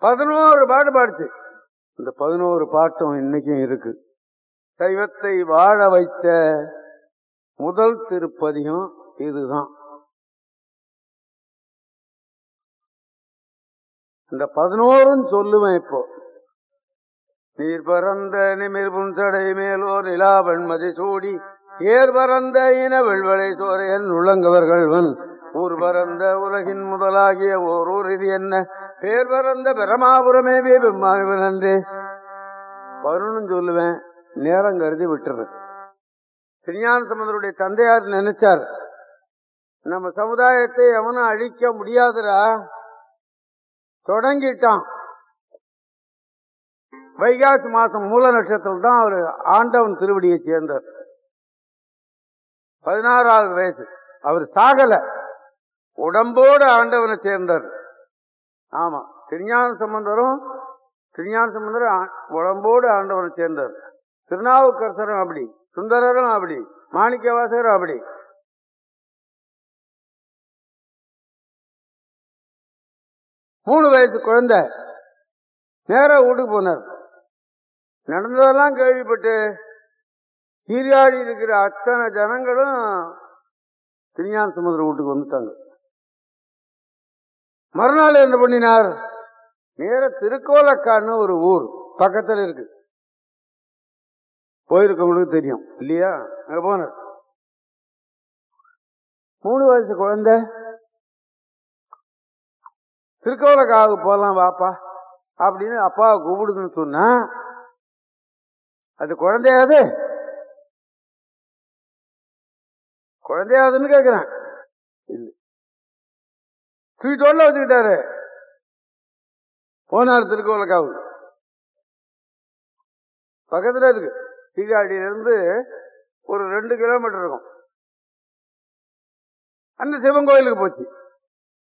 பதினோரு பாட்டு பாடுச்சு இந்த பதினோரு பாட்டும் இன்னைக்கும் இருக்கு சைவத்தை வாழ வைத்த முதல் திருப்பதியும் இதுதான் இந்த பதினோரும் சொல்லுவேன் இப்போ நீர் பறந்த நிமிர் புன்சடை மேலோர் நிலா வெண்மதி சூடி ஏர் பறந்த இன வெள்வளை சோரையன் உளங்கவர்கள்வன் ஊர் பறந்த உலகின் முதலாகிய ஓர் ஊர் இது என்ன பேர் பறந்த பிரமாபுரமே நன்றே பதினொன்னு சொல்லுவேன் நேரம் கருதி விட்டுறேன் திருஞான சம்பந்தருடைய தந்தையார் நினைச்சார் நம்ம சமுதாயத்தை எவனும் அழிக்க முடியாதுடா தொடங்கிட்டான் வைகாசி மாசம் மூல நட்சத்திரம் தான் அவர் ஆண்டவன் திருவடியை சேர்ந்தார் பதினாறாவது வயசு அவர் சாகல உடம்போடு ஆண்டவனை சேர்ந்தார் ஆமா திருஞான சம்பந்தரும் திருஞான சம்பந்தரும் ஆ- உடம்போடு ஆண்டவனை சேர்ந்தார் திருநாவுக்கரசரும் அப்படி சுந்தரரும் அப்படி மாணிக்கவாசகரும் அப்படி மூணு வயசு குழந்தை நேரா வீட்டுக்கு போனார் நடந்ததெல்லாம் கேள்விப்பட்டு சீரியாடி இருக்கிற அத்தனை ஜனங்களும் திருஞான சமுதிர வீட்டுக்கு வந்துட்டாங்க மறுநாள் என்ன பண்ணினார் நேர திருக்கோலக்கான்னு ஒரு ஊர் பக்கத்துல இருக்கு போயிருக்கவங்களுக்கு தெரியும் இல்லையா அங்க போனார் மூணு வயசு குழந்தை திருக்கோலக்காவுக்கு போலாம் வாப்பா அப்படின்னு அப்பாவை கூப்பிடுதுன்னு சொன்னா அது குழந்தையாது குழந்தையாதுன்னு கேக்குறேன் இல்ல தூக்கிட்டோட வச்சுக்கிட்டாரு போனார் திருக்கோலக்காவுக்கு பக்கத்துல இருக்கு சீகாடியில இருந்து ஒரு ரெண்டு கிலோமீட்டர் இருக்கும் அந்த சிவன் கோயிலுக்கு போச்சு